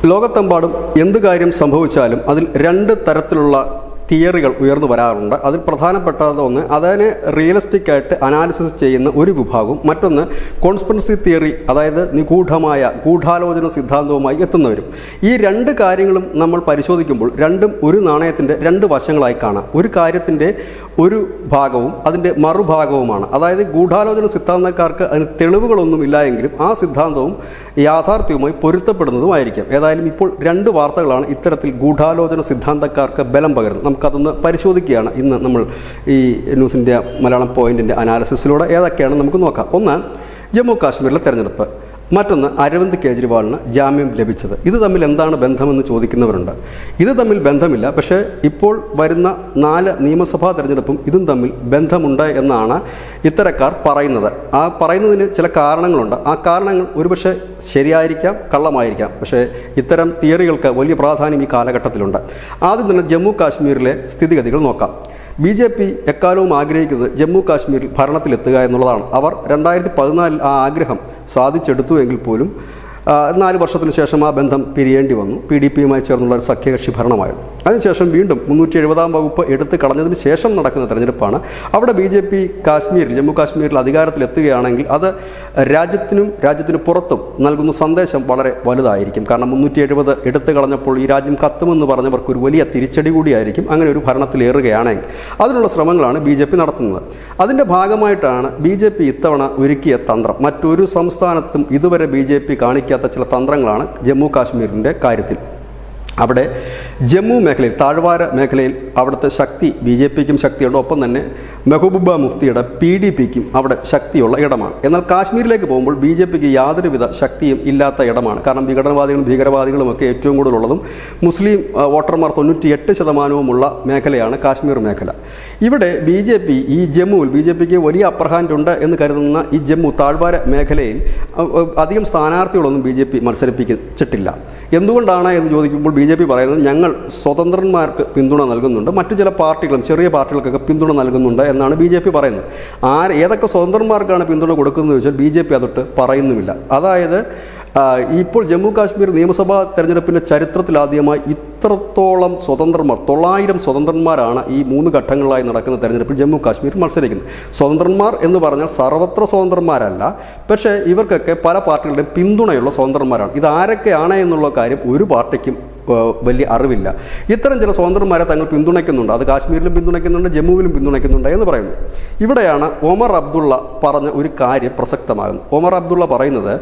ലോകത്തെമ്പാടും എന്ത് കാര്യം സംഭവിച്ചാലും അതിൽ രണ്ട് തരത്തിലുള്ള തിയറികൾ ഉയർന്നു വരാറുണ്ട് അതിൽ പ്രധാനപ്പെട്ടത് ഒന്ന് അതിനെ റിയലിസ്റ്റിക് ആയിട്ട് അനാലിസിസ് ചെയ്യുന്ന ഒരു വിഭാഗവും മറ്റൊന്ന് കോൺസ്പിറസി തിയറി അതായത് നിഗൂഢമായ ഗൂഢാലോചന സിദ്ധാന്തവുമായി എത്തുന്നവരും ഈ രണ്ട് കാര്യങ്ങളും നമ്മൾ പരിശോധിക്കുമ്പോൾ രണ്ടും ഒരു നാണയത്തിൻ്റെ രണ്ട് വശങ്ങളായി കാണാം ഒരു കാര്യത്തിൻ്റെ ഒരു ഭാഗവും അതിൻ്റെ മറുഭാഗവുമാണ് അതായത് ഗൂഢാലോചന സിദ്ധാന്തക്കാർക്ക് അതിന് തെളിവുകളൊന്നും ഇല്ല എങ്കിലും ആ സിദ്ധാന്തവും യാഥാർത്ഥ്യവുമായി പൊരുത്തപ്പെടുന്നതുമായിരിക്കാം ഏതായാലും ഇപ്പോൾ രണ്ട് വാർത്തകളാണ് ഇത്തരത്തിൽ ഗൂഢാലോചന സിദ്ധാന്തക്കാർക്ക് ബലം പകരുന്നത് നമുക്കതൊന്ന് പരിശോധിക്കുകയാണ് ഇന്ന് നമ്മൾ ഈ ന്യൂസ് ഇന്ത്യ മലയാളം പോയിന്റിൻ്റെ അനാലിസിസിലൂടെ ഏതൊക്കെയാണ് നമുക്ക് നോക്കാം ഒന്ന് ജമ്മു കാശ്മീരിലെ തെരഞ്ഞെടുപ്പ് മറ്റൊന്ന് അരവിന്ദ് കെജ്രിവാളിന് ജാമ്യം ലഭിച്ചത് ഇത് തമ്മിൽ എന്താണ് ബന്ധമെന്ന് ചോദിക്കുന്നവരുണ്ട് ഇത് തമ്മിൽ ബന്ധമില്ല പക്ഷേ ഇപ്പോൾ വരുന്ന നാല് നിയമസഭാ തെരഞ്ഞെടുപ്പും ഇതും തമ്മിൽ ബന്ധമുണ്ട് എന്നാണ് ഇത്തരക്കാർ പറയുന്നത് ആ പറയുന്നതിന് ചില കാരണങ്ങളുണ്ട് ആ കാരണങ്ങൾ ഒരുപക്ഷെ ശരിയായിരിക്കാം കള്ളമായിരിക്കാം പക്ഷേ ഇത്തരം തിയറികൾക്ക് വലിയ പ്രാധാന്യം ഈ കാലഘട്ടത്തിലുണ്ട് ആദ്യം തന്നെ ജമ്മു കാശ്മീരിലെ സ്ഥിതിഗതികൾ നോക്കാം ബി ജെ പി എക്കാലവും ആഗ്രഹിക്കുന്നത് ജമ്മു കാശ്മീരിൽ ഭരണത്തിലെത്തുക എന്നുള്ളതാണ് അവർ രണ്ടായിരത്തി പതിനാലിൽ ആ ആഗ്രഹം സാധിച്ചെടുത്തു എങ്കിൽ പോലും ആ, നാല് വർഷത്തിന് ശേഷം ആ ബന്ധം പിരിയേണ്ടി വന്നു പി ഡി പിയുമായി ചേർന്നുള്ള ഒരു സഖ്യകക്ഷി ഭരണമായിരുന്നു അതിനുശേഷം വീണ്ടും മുന്നൂറ്റി എഴുപതാം വകുപ്പ് എടുത്ത് കളഞ്ഞതിന് ശേഷം നടക്കുന്ന തെരഞ്ഞെടുപ്പാണ് അവിടെ ബി ജെ പി കാശ്മീരിൽ ജമ്മു കാശ്മീരിൽ അധികാരത്തിലെത്തുകയാണെങ്കിൽ അത് രാജ്യത്തിനും രാജ്യത്തിന് പുറത്തും നൽകുന്ന സന്ദേശം വളരെ വലുതായിരിക്കും കാരണം മുന്നൂറ്റി എഴുപത് എടുത്തു കളഞ്ഞപ്പോൾ ഈ രാജ്യം കത്തുമെന്ന് പറഞ്ഞവർക്ക് ഒരു വലിയ തിരിച്ചടി കൂടിയായിരിക്കും അങ്ങനെ ഒരു ഭരണത്തിലേറുകയാണെങ്കിൽ അതിനുള്ള ശ്രമങ്ങളാണ് ബി ജെ പി നടത്തുന്നത് അതിൻ്റെ ഭാഗമായിട്ടാണ് ബി ജെ പി ഇത്തവണ ഒരുക്കിയ തന്ത്രം മറ്റൊരു സംസ്ഥാനത്തും ഇതുവരെ ബി ജെ പി കാണിക്കാത്ത ചില തന്ത്രങ്ങളാണ് ജമ്മു കാശ്മീരിൻ്റെ കാര്യത്തിൽ അവിടെ ജമ്മു മേഖലയിൽ താഴ്വാര മേഖലയിൽ അവിടുത്തെ ശക്തി ബി ജെ പിക്കും ശക്തിയുണ്ട് ഒപ്പം തന്നെ മെഹബൂബ മുഫ്തിയുടെ പി ഡി പിക്കും അവിടെ ശക്തിയുള്ള ഇടമാണ് എന്നാൽ കാശ്മീരിലേക്ക് പോകുമ്പോൾ ബി ജെ പിക്ക് യാതൊരുവിധ ശക്തിയും ഇല്ലാത്ത ഇടമാണ് കാരണം വിഘടനവാദികളും ഭീകരവാദികളും ഒക്കെ ഏറ്റവും കൂടുതലുള്ളതും മുസ്ലിം ആ, വോട്ടർമാർ തൊണ്ണൂറ്റി എട്ട് ശതമാനവുമുള്ള മേഖലയാണ് കാശ്മീർ മേഖല ഇവിടെ ബി ജെ പി ഈ ജമ്മുവിൽ ബി ജെ പിക്ക് വലിയ അപ്പർ ഹാൻഡ് ഉണ്ട് എന്ന് കരുതുന്ന ഈ ജമ്മു താഴ്വാര മേഖലയിൽ അ, അ, അധികം സ്ഥാനാർത്ഥികളൊന്നും ബി ജെ പി മത്സരിപ്പിച്ചിട്ടില്ല എന്തുകൊണ്ടാണ് എന്ന് ചോദിക്കുമ്പോൾ ബി ജെ പി പറയുന്നത് ഞങ്ങൾ സ്വതന്ത്രന്മാർക്ക് പിന്തുണ നൽകുന്നുണ്ട് മറ്റു ചില പാർട്ടികളും ചെറിയ പാർട്ടികൾക്കൊക്കെ പിന്തുണ നൽകുന്നുണ്ട് എന്നാണ് ബി ജെ പി പറയുന്നത് ആര് ഏതൊക്കെ സ്വതന്ത്രന്മാർക്കാണ് പിന്തുണ കൊടുക്കുന്നത് ചോദിച്ചാൽ ബി ജെ പി അതൊട്ട് പറയുന്നുമില്ല അതായത് ആ, ഇപ്പോൾ ജമ്മു കാശ്മീർ നിയമസഭാ തെരഞ്ഞെടുപ്പിൻ്റെ ചരിത്രത്തിലാദ്യമായി ഇത്രത്തോളം സ്വതന്ത്രന്മാർ തൊള്ളായിരം സ്വതന്ത്രന്മാരാണ് ഈ മൂന്ന് ഘട്ടങ്ങളിലായി നടക്കുന്ന തെരഞ്ഞെടുപ്പിൽ ജമ്മു കാശ്മീർ മത്സരിക്കുന്നത് സ്വതന്ത്രന്മാർ എന്ന് പറഞ്ഞാൽ സർവത്ര സ്വതന്ത്രന്മാരല്ല പക്ഷേ ഇവർക്കൊക്കെ പല പാർട്ടികളുടെയും പിന്തുണയുള്ള സ്വതന്ത്രന്മാരാണ് ഇത് ആരൊക്കെയാണ് എന്നുള്ള കാര്യം ഒരു പാർട്ടിക്കും ഏഹ്, വലിയ അറിവില്ല ഇത്തരം ചില സ്വതന്ത്രന്മാരെ തങ്ങൾ പിന്തുണയ്ക്കുന്നുണ്ട് അത് കാശ്മീരിലും പിന്തുണയ്ക്കുന്നുണ്ട് ജമ്മുവിലും പിന്തുണയ്ക്കുന്നുണ്ട് എന്ന് പറയുന്നു ഇവിടെയാണ് ഒമർ അബ്ദുള്ള പറഞ്ഞ ഒരു കാര്യം പ്രസക്തമാകുന്നത് ഒമർ അബ്ദുള്ള പറയുന്നത്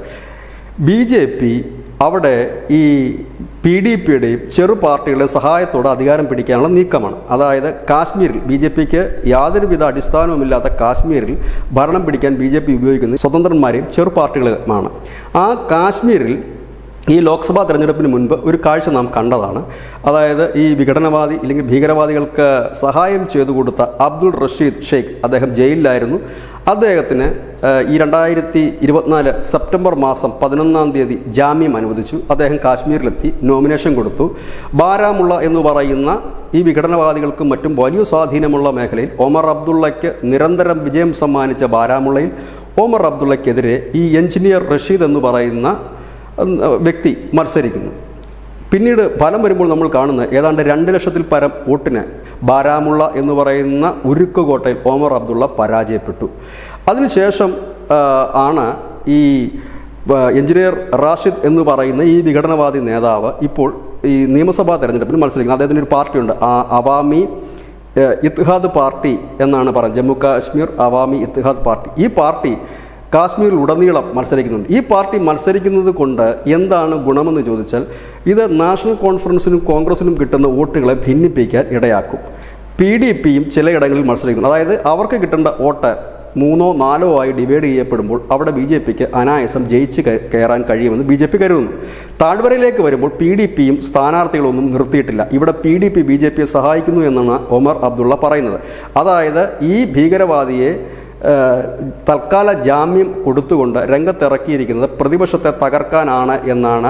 ബി ജെ പി അവിടെ ഈ പി ഡി പിയുടെയും ചെറു പാർട്ടികളുടെയും സഹായത്തോടെ അധികാരം പിടിക്കാനുള്ള നീക്കമാണ് അതായത് കാശ്മീരിൽ ബി ജെ പിക്ക് യാതൊരുവിധ അടിസ്ഥാനവുമില്ലാത്ത കാശ്മീരിൽ ഭരണം പിടിക്കാൻ ബി ജെ പി ഉപയോഗിക്കുന്നത് സ്വതന്ത്രന്മാരെയും ചെറു പാർട്ടികളുമാണ് ആ കാശ്മീരിൽ ഈ ലോക്സഭാ തെരഞ്ഞെടുപ്പിന് മുൻപ് ഒരു കാഴ്ച നാം കണ്ടതാണ് അതായത് ഈ വിഘടനവാദി അല്ലെങ്കിൽ ഭീകരവാദികൾക്ക് സഹായം ചെയ്തു കൊടുത്ത അബ്ദുൾ റഷീദ് ഷെയ്ഖ് അദ്ദേഹം ജയിലിലായിരുന്നു അദ്ദേഹത്തിന് ഏഹ്, ഈ രണ്ടായിരത്തി ഇരുപത്തിനാല് സെപ്റ്റംബർ മാസം പതിനൊന്നാം തീയതി ജാമ്യം അനുവദിച്ചു അദ്ദേഹം കാശ്മീരിലെത്തി നോമിനേഷൻ കൊടുത്തു ബാരാമുള്ള എന്ന് പറയുന്ന ഈ വിഘടനവാദികൾക്കും മറ്റും വലിയ സ്വാധീനമുള്ള മേഖലയിൽ ഒമർ അബ്ദുള്ളയ്ക്ക് നിരന്തരം വിജയം സമ്മാനിച്ച ബാരാമുള്ളയിൽ ഒമർ അബ്ദുള്ളയ്ക്കെതിരെ ഈ എഞ്ചിനീയർ റഷീദ് എന്ന് പറയുന്ന ഉം, വ്യക്തി മത്സരിക്കുന്നു പിന്നീട് ഫലം വരുമ്പോൾ നമ്മൾ കാണുന്നത് ഏതാണ്ട് രണ്ട് ലക്ഷത്തിൽ പരം വോട്ടിന് ബാരാമുള്ള എന്ന് പറയുന്ന ഉരുക്കുകോട്ടയിൽ ഓമർ അബ്ദുള്ള പരാജയപ്പെട്ടു അതിനുശേഷം ആ, ആണ് ഈ ആ, എഞ്ചിനീയർ റാഷിദ് എന്ന് പറയുന്ന ഈ വിഘടനവാദി നേതാവ് ഇപ്പോൾ ഈ നിയമസഭാ തെരഞ്ഞെടുപ്പിന് മത്സരിക്കുന്നത് അദ്ദേഹത്തിന് ഒരു പാർട്ടിയുണ്ട് ആ അവാമി ഏഹ്, ഇത്ഹാദ് പാർട്ടി എന്നാണ് പറയുന്നത് ജമ്മു കാശ്മീർ അവാമി ഇത്ഹാദ് പാർട്ടി ഈ പാർട്ടി കാശ്മീരിൽ ഉടനീളം മത്സരിക്കുന്നുണ്ട് ഈ പാർട്ടി മത്സരിക്കുന്നത് കൊണ്ട് എന്താണ് ഗുണമെന്ന് ചോദിച്ചാൽ ഇത് നാഷണൽ കോൺഫറൻസിനും കോൺഗ്രസിനും കിട്ടുന്ന വോട്ടുകളെ ഭിന്നിപ്പിക്കാൻ ഇടയാക്കും പി ഡി പിയും ചിലയിടങ്ങളിൽ മത്സരിക്കുന്നു അതായത് അവർക്ക് കിട്ടേണ്ട വോട്ട് മൂന്നോ നാലോ ആയി ഡിവൈഡ് ചെയ്യപ്പെടുമ്പോൾ അവിടെ ബി ജെ പിക്ക് അനായാസം ജയിച്ച് കയ- കയറാൻ കഴിയുമെന്ന് ബി ജെ പി കരുതുന്നു താഴ്വരയിലേക്ക് വരുമ്പോൾ പി ഡി പിയും സ്ഥാനാർത്ഥികളൊന്നും നിർത്തിയിട്ടില്ല ഇവിടെ P D P B J പിയെ സഹായിക്കുന്നു എന്നാണ് ഒമർ അബ്ദുള്ള പറയുന്നത് അതായത് ഈ ഭീകരവാദിയെ ഏഹ്, തൽക്കാല ജാമ്യം കൊടുത്തുകൊണ്ട് രംഗത്തിറക്കിയിരിക്കുന്നത് പ്രതിപക്ഷത്തെ തകർക്കാനാണ് എന്നാണ്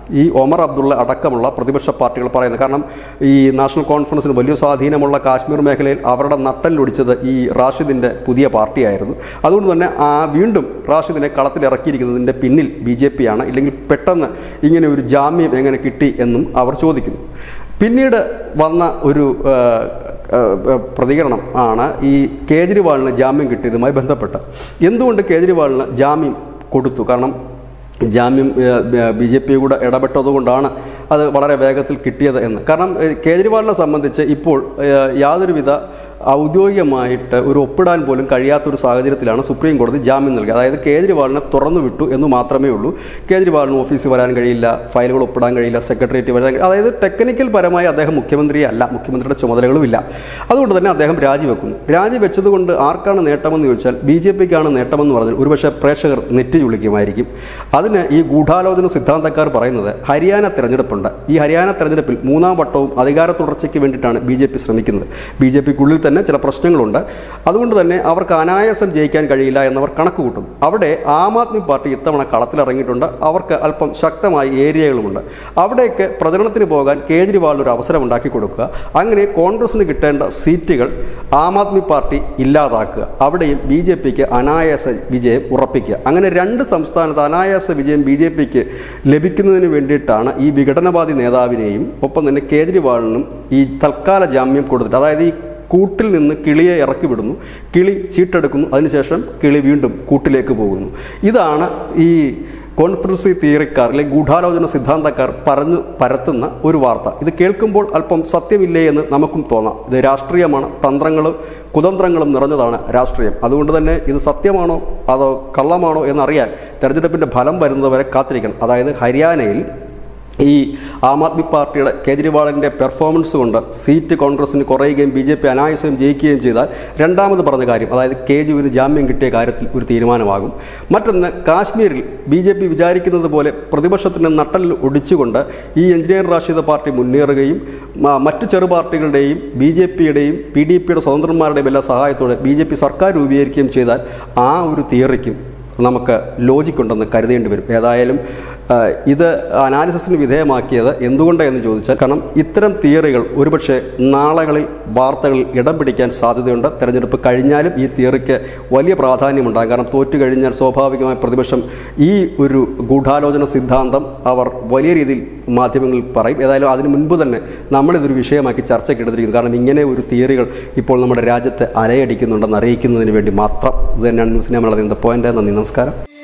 ഈ ഒമർ അബ്ദുള്ള അടക്കമുള്ള പ്രതിപക്ഷ പാർട്ടികൾ പറയുന്നത് കാരണം ഈ നാഷണൽ കോൺഫറൻസിന് വലിയ സ്വാധീനമുള്ള കാശ്മീർ മേഖലയിൽ അവരുടെ നട്ടലിലൊടിച്ചത് ഈ റാഷിദിൻ്റെ പുതിയ പാർട്ടിയായിരുന്നു അതുകൊണ്ട് തന്നെ ആ വീണ്ടും റാഷിദിനെ കളത്തിലിറക്കിയിരിക്കുന്നതിൻ്റെ പിന്നിൽ ബി ജെ പി ആണ് ഇല്ലെങ്കിൽ പെട്ടെന്ന് ഇങ്ങനെ ഒരു ജാമ്യം എങ്ങനെ കിട്ടി എന്നും അവർ ചോദിക്കുന്നു പിന്നീട് വന്ന ഒരു ആ, ആ, പ്രതികരണം ആണ് ഈ കേജ്രിവാളിന് ജാമ്യം കിട്ടിയതുമായി ബന്ധപ്പെട്ട് എന്തുകൊണ്ട് കേജ്രിവാളിന് ജാമ്യം കൊടുത്തു കാരണം ജാമ്യം ബി ജെ പി കൂടെ ഇടപെട്ടതുകൊണ്ടാണ് അത് വളരെ വേഗത്തിൽ കിട്ടിയത് എന്ന് കാരണം ഏഹ്, കേജ്രിവാളിനെ സംബന്ധിച്ച് ഇപ്പോൾ ഏഹ്, യാതൊരുവിധ ഔദ്യോഗികമായിട്ട് ഒരു ഒപ്പിടാൻ പോലും കഴിയാത്തൊരു സാഹചര്യത്തിലാണ് സുപ്രീം കോടതി ജാമ്യം നൽകിയത് അതായത് കേജ്രിവാളിനെ തുറന്നു വിട്ടു എന്ന് മാത്രമേ ഉള്ളൂ കേജ്രിവാളിന് ഓഫീസിൽ വരാൻ കഴിയില്ല ഫയലുകൾ ഒപ്പിടാൻ കഴിയില്ല സെക്രട്ടേറിയറ്റ് വരാൻ കഴിയില്ല അതായത് ടെക്നിക്കൽ പരമായി അദ്ദേഹം മുഖ്യമന്ത്രിയല്ല മുഖ്യമന്ത്രിയുടെ ചുമതലകളുമില്ല അതുകൊണ്ട് തന്നെ അദ്ദേഹം രാജിവെക്കുന്നു രാജിവെച്ചതുകൊണ്ട് ആർക്കാണ് നേട്ടമെന്ന് ചോദിച്ചാൽ ബി ജെ പിക്കാണ് നേട്ടമെന്ന് പറഞ്ഞാൽ ഒരുപക്ഷെ പ്രേക്ഷകർ നെറ്റ് ചുളിക്കുമായിരിക്കും അതിന് ഈ ഗൂഢാലോചന സിദ്ധാന്തക്കാർ പറയുന്നത് ഹരിയാന തെരഞ്ഞെടുപ്പുണ്ട് ഈ ഹരിയാന തെരഞ്ഞെടുപ്പിൽ മൂന്നാം വട്ടവും അധികാര തുടർച്ചയ്ക്ക് വേണ്ടിയിട്ടാണ് ബി ജെ പി ശ്രമിക്കുന്നത് ബി ജെ പിക്കുള്ളിൽ തന്നെ ചില പ്രശ്നങ്ങളുണ്ട് അതുകൊണ്ട് തന്നെ അവർക്ക് അനായാസം ജയിക്കാൻ കഴിയില്ല എന്നവർ കണക്ക് കൂട്ടുന്നു അവിടെ ആം ആദ്മി പാർട്ടി ഇത്തവണ കളത്തിലിറങ്ങിയിട്ടുണ്ട് അവർക്ക് അല്പം ശക്തമായ ഏരിയകളുമുണ്ട് അവിടേക്ക് പ്രചരണത്തിന് പോകാൻ കേജ്രിവാളിന് ഒരു അവസരം ഉണ്ടാക്കി കൊടുക്കുക അങ്ങനെ കോൺഗ്രസിന് കിട്ടേണ്ട സീറ്റുകൾ ആം ആദ്മി പാർട്ടി ഇല്ലാതാക്കുക അവിടെയും ബി ജെ പിക്ക് അനായാസ വിജയം ഉറപ്പിക്കുക അങ്ങനെ രണ്ട് സംസ്ഥാനത്ത് അനായാസ വിജയം ബി ജെ പിക്ക് ലഭിക്കുന്നതിന് വേണ്ടിയിട്ടാണ് ഈ വിഘടനവാദി നേതാവിനെയും ഒപ്പം തന്നെ കേജ്രിവാളിനും ഈ തൽക്കാല ജാമ്യം കൊടുത്തിട്ട് അതായത് ഈ കൂട്ടിൽ നിന്ന് കിളിയെ ഇറക്കി വിടുന്നു കിളി ചീട്ടെടുക്കുന്നു അതിനുശേഷം കിളി വീണ്ടും കൂട്ടിലേക്ക് പോകുന്നു ഇതാണ് ഈ കോൺസ്പിറസി തിയറിക്കാർ അല്ലെങ്കിൽ ഗൂഢാലോചന സിദ്ധാന്തക്കാർ പറഞ്ഞു പരത്തുന്ന ഒരു വാർത്ത ഇത് കേൾക്കുമ്പോൾ അല്പം സത്യമില്ലേ എന്ന് നമുക്കും തോന്നാം ഇത് രാഷ്ട്രീയമാണ് തന്ത്രങ്ങളും കുതന്ത്രങ്ങളും നിറഞ്ഞതാണ് രാഷ്ട്രീയം അതുകൊണ്ട് തന്നെ ഇത് സത്യമാണോ അതോ കള്ളമാണോ എന്നറിയാൻ തെരഞ്ഞെടുപ്പിൻ്റെ ഫലം വരുന്നതുവരെ കാത്തിരിക്കണം അതായത് ഹരിയാനയിൽ ഈ ആം ആദ്മി പാർട്ടിയുടെ കേജ്രിവാളിൻ്റെ പെർഫോമൻസ് കൊണ്ട് സീറ്റ് കോൺഗ്രസിന് കുറയുകയും ബി ജെ പി അനായാസം ജയിക്കുകയും ചെയ്താൽ രണ്ടാമത് പറഞ്ഞ കാര്യം അതായത് കേജുവിന് ജാമ്യം കിട്ടിയ കാര്യത്തിൽ ഒരു തീരുമാനമാകും മറ്റൊന്ന് കാശ്മീരിൽ ബി ജെ പി വിചാരിക്കുന്നത് പോലെ പ്രതിപക്ഷത്തിൻ്റെ നട്ടലിൽ ഒടിച്ചുകൊണ്ട് ഈ എഞ്ചിനീയർ റാഷിദ് പാർട്ടി മുന്നേറുകയും മ- മറ്റ് ചെറു പാർട്ടികളുടെയും ബി ജെ പിയുടെയും പി ഡി പിയുടെ സ്വതന്ത്രന്മാരുടെയും എല്ലാ സഹായത്തോടെ ബി ജെ പി സർക്കാർ രൂപീകരിക്കുകയും ചെയ്താൽ ആ ഒരു തിയറിക്കും നമുക്ക് ലോജിക്കുണ്ടെന്ന് കരുതേണ്ടി വരും ഏതായാലും ആ, ഇത് അനാലിസിസിന് വിധേയമാക്കിയത് എന്തുകൊണ്ടാണെന്ന് ചോദിച്ചാൽ കാരണം ഇത്തരം തിയറികൾ ഒരുപക്ഷെ നാളുകളിൽ വാർത്തകളിൽ ഇടം പിടിക്കാൻ സാധ്യതയുണ്ട് തെരഞ്ഞെടുപ്പ് കഴിഞ്ഞാലും ഈ തിയറിക്ക് വലിയ പ്രാധാന്യമുണ്ടാകും കാരണം തോറ്റു കഴിഞ്ഞാൽ സ്വാഭാവികമായി പ്രതിപക്ഷം ഈ ഒരു ഗൂഢാലോചന സിദ്ധാന്തം അവർ വലിയ രീതിയിൽ മാധ്യമങ്ങളിൽ പറയും ഏതായാലും അതിന് മുൻപ് തന്നെ നമ്മളിതൊരു വിഷയമാക്കി ചർച്ചയ്ക്ക് എടുത്തിരിക്കുന്നു കാരണം ഇങ്ങനെ ഒരു തിയറികൾ ഇപ്പോൾ നമ്മുടെ രാജ്യത്ത് അലയടിക്കുന്നുണ്ടെന്ന് അറിയിക്കുന്നതിന് വേണ്ടി മാത്രം ഇത് തന്നെയാണ് ന്യൂസ് നമ്മൾ പോയിന്റ് നന്ദി നമസ്കാരം